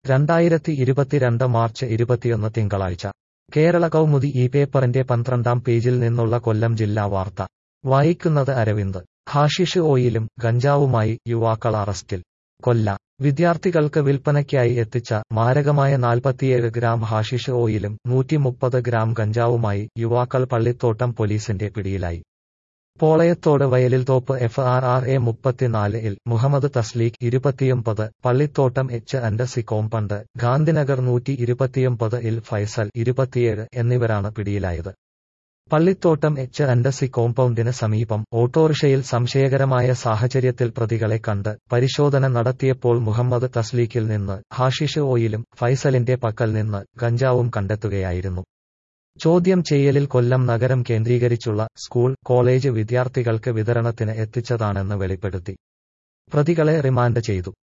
രണ്ടായിരത്തി ഇരുപത്തിരണ്ട് മാർച്ച് ഇരുപത്തിയൊന്ന് തിങ്കളാഴ്ച കേരള കൗമുദി ഈ പേപ്പറിന്റെ പന്ത്രണ്ടാം പേജിൽ നിന്നുള്ള കൊല്ലം ജില്ലാ വാർത്ത വായിക്കുന്നത് അരവിന്ദ് ഹാഷിഷ് ഓയിലും ഗഞ്ചാവുമായി യുവാക്കൾ അറസ്റ്റിൽ കൊല്ല വിദ്യാർത്ഥികൾക്ക് വിൽപ്പനയ്ക്കായി എത്തിച്ച മാരകമായ നാൽപ്പത്തിയേഴ് ഗ്രാം ഹാഷിഷ് ഓയിലും നൂറ്റിമുപ്പത് ഗ്രാം ഗഞ്ചാവുമായി യുവാക്കൾ പള്ളിത്തോട്ടം പോലീസിന്റെ പിടിയിലായി Polayathode Vayalil Thoppu F R R A മുപ്പത്തിനാല് ഇൽ മുഹമ്മദ് തസ്ലീഖ് ഇരുപത്തിയൊമ്പത് Pallithottam H and C compound Gandhinagar നൂറ്റി ഇരുപത്തിയൊമ്പത് ഇൽ ഫൈസൽ ഇരുപത്തിയേഴ് എന്നിവരാണ് പിടിയിലായത് പള്ളിത്തോട്ടം എച്ച് ആൻഡ് സി കോമ്പൗണ്ടിന് സമീപം ഓട്ടോറിക്ഷയിൽ സംശയകരമായ സാഹചര്യത്തിൽ പ്രതികളെ കണ്ട് പരിശോധന നടത്തിയപ്പോൾ മുഹമ്മദ് തസ്ലീഖിൽ നിന്ന് ഹാഷിഷ് ഓയിലും ഫൈസലിന്റെ പക്കൽ നിന്ന് ഗഞ്ചാവും കണ്ടെത്തുകയായിരുന്നു ചോദ്യം ചെയ്യലിൽ കൊല്ലം നഗരം കേന്ദ്രീകരിച്ചുള്ള സ്കൂൾ കോളേജ് വിദ്യാർത്ഥികൾക്ക് വിതരണത്തിന് എത്തിച്ചതാണെന്ന് വെളിപ്പെടുത്തി പ്രതികളെ റിമാൻഡ് ചെയ്തു